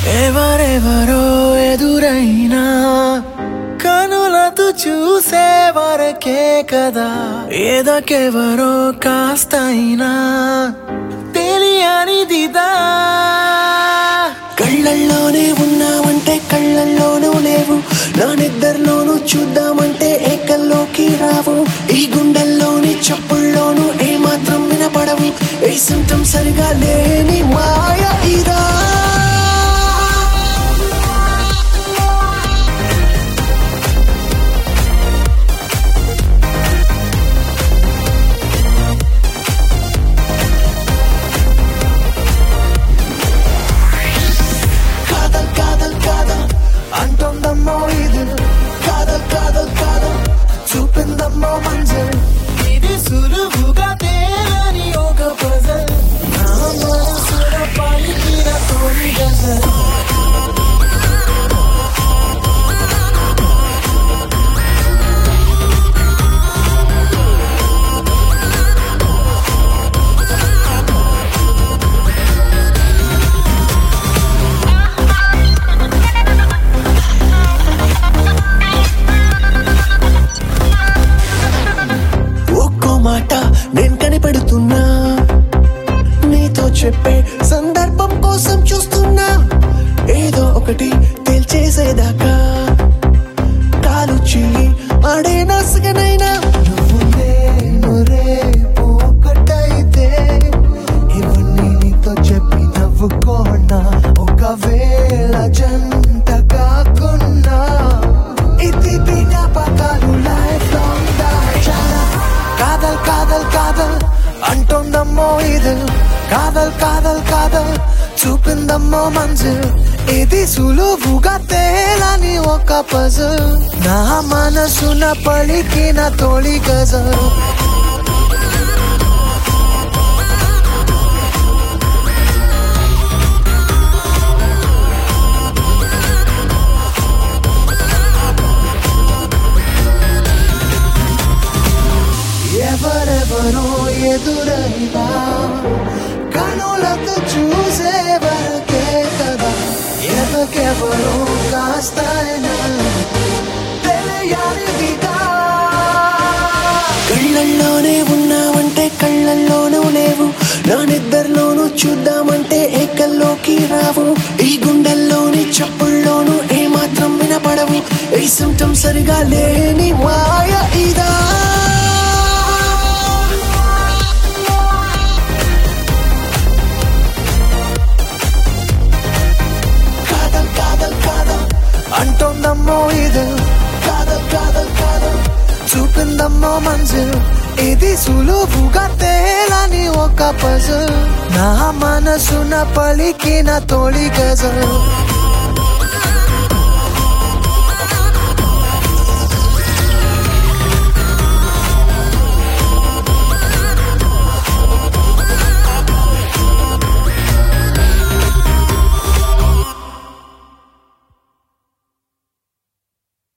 ఎవరెవరో ఎదురైనా కనులతో చూసే వరకే కదా ఏదకెవరో కాస్తైనా తెలియనిదిదా కళ్ళల్లోనే ఉన్నావంటే కళ్ళల్లోనూ లేవు నా నిద్రలోనూ చూద్దామంటే ఏకల్లోకి రావు ఈ గుండెల్లోని చప్పుల్లోనూ ఏమాత్రం వినపడవు ఏ సిమ్టమ్ సరిగా లేని మాయ ఇదా కాదల్ కాదల్ కాదల్ అంటుందమ్మో ఇది కాదల్ కాదల్ కాదల్ చూపిందమ్మో మంజల్ ఇది సులువుగా తేలని ఒక పజల్ నా మనసుల పలికిన తొలి గజల్ ఒక్కో మాట నేను కనిపెడుతున్నా నీతో చెప్పే సందర్భం కోసం చూస్తున్నా ఏదో ఒకటి తేల్చేసేదాకా కాలు చెయ్యి ఆడే నసగనైనా నువ్వు నేను రేపు ఒక్కటైతే ఇవన్నీ నీతో చెప్పి నవ్వుకోనా ఒకవేళ జంట కాకున్నా ఇది జ్ఞాపకాలు లైఫ్ లాంగ్ దాచాలా కాదల్ కాదల్ కాదల్ అంటుందమ్మో ఇది కాదల్ కాదల్ కాదల్ చూపిందమ్మో మంజిల్ ఇది సులువుగా తేలని ఒక పజల్ నా మనసున పలికిన తొలి గజల్ ఎవరెవరో ఎదురైనా కనులతో చూసే వరకే కదా ఎవకెవరో కాస్తైనా తెలియనిదిగా కళ్ళల్లోనే ఉన్నావంటే కళ్ళల్లోనూ లేవు నా నిద్రలోనూ చూద్దామంటే ఏకల్లోకి రావు ఈ గుండెల్లోని చప్పుల్లోనూ ఏమాత్రం వినపడవు ఏ సిమ్టమ్ సరిగా లేని మాయ ఇదా కాదల్ కాదల్ కాదల్ అంటుందమ్మో ఇది కాదల్ కాదల్ కాదల్ చూపిందమ్మో మంజిల్ ఇది సులువుగా తేలని ఒక పజల్ నా మనసున పలికిన తొలి గజల్